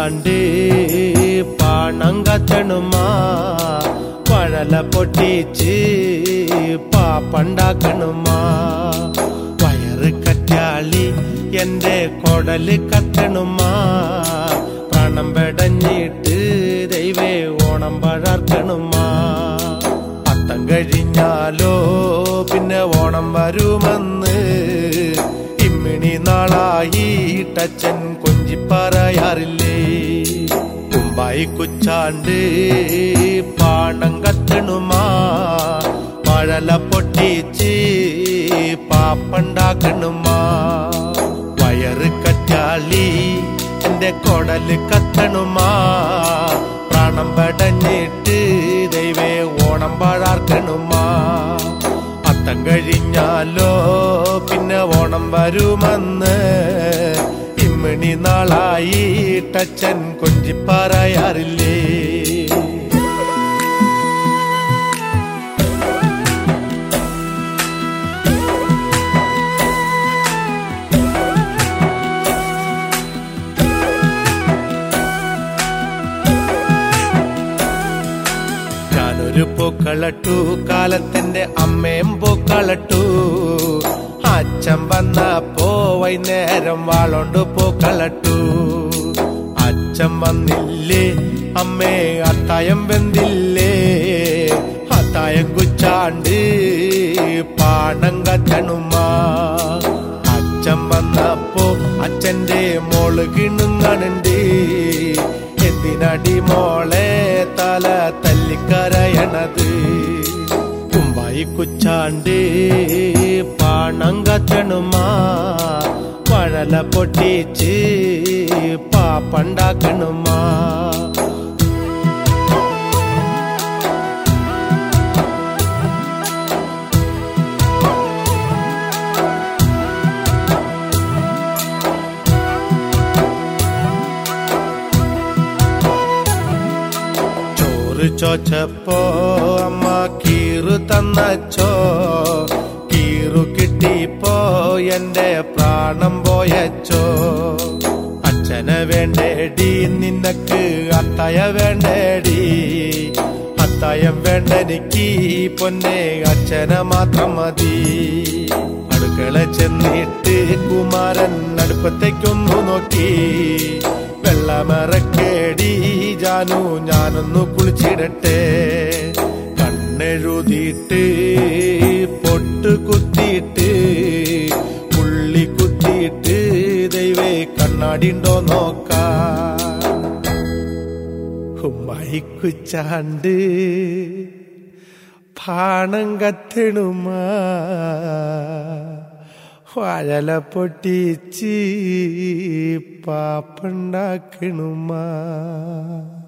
കുച്ചാണ്ട് പാണം കത്തണുമാ പഴല പൊട്ടിച്ച് പാപ്പണ്ടാക്കണുമാ വയറ് കറ്റാളി എന്റെ കൊടല് കത്തണുമാ പ്രാണം പെടഞ്ഞിട്ട് ദൈവേ ഓണം പഴർക്കണുമാ അത്തം കഴിഞ്ഞാലോ പിന്നെ ഓണം വരുമെന്ന് ഇമ്മിണി നാളായിട്ടച്ഛൻ കൊഞ്ചി പറയാറില്ലേ മുമ്പായി കുച്ചാണ്ട് പാണം കത്തണുമാ മഴല പൊട്ടിച്ച് പാപ്പണ്ടാക്കണുമാ വയറ് കറ്റാളി എന്റെ കൊടല് കത്തണുമാ പ്രാണം പടഞ്ഞിട്ട് ദൈവേ ഓണം പാഴാർക്കണുമാ അത്തം കഴിഞ്ഞാലോ പിന്നെ ഓണം വരുമെന്ന് ഇമ്മണി നാളായിട്ടച്ഛൻ കൊഞ്ചി പറയാറില്ലേ ഞാനൊരു പൂക്കളട്ടു കാലത്തിന്റെ അമ്മയും പൂക്കളട്ടു അച്ഛൻ വന്നപ്പോ വൈകുന്നേരം വാളോണ്ട് പൂക്കളട്ടു അച്ഛൻ വന്നില്ലേ അമ്മേ അത്തായം വെന്തില്ലേ അത്തായം കുച്ചാണ്ട് പാണം കത്തണുമാ അച്ഛൻ വന്നപ്പോ അച്ഛന്റെ മോള് കിണുങ്ങണുണ്ട് എന്തിനടി മോളെ തല തല്ലിക്കരയണത് കുമ്പായി കുച്ചാണ്ട് പാണം കത്തണുമാ പഴല പൊട്ടിച്ച് പാപ്പണ്ടാക്കണുമാ ചോറ് ചോച്ചപ്പോ അമ്മ കീറു തന്നച്ചോ കീറു കിട്ടിപ്പോ എന്റെ പ്രാണം പോയച്ചോ അച്ഛനെ വേണ്ടേടി നിനക്ക് അത്തായ വേണ്ടേടി അത്തായം വേണ്ടെനിക്ക് പൊന്നെ അച്ഛനെ മാത്രം മതി അടുക്കള ചെന്നിട്ട് കുമാരൻ അടുപ്പത്തേക്കൊന്നു നോക്കി വെള്ളമിറക്കേടി ജാനു ഞാനൊന്നു കുളിച്ചിടട്ടെ കണ്ണെഴുതിയിട്ട് പൊട്ട് കുത്തിയിട്ട് പുള്ളി കുത്തിയിട്ട് ദൈവേ കണ്ണാടിണ്ടോ നോക്കാൻ മൈക്കുച്ചാണ്ട് പാണം കത്തണുമാ വാഴല പൊട്ടിച്ച് പാപ്പുണ്ടാക്കണുമാ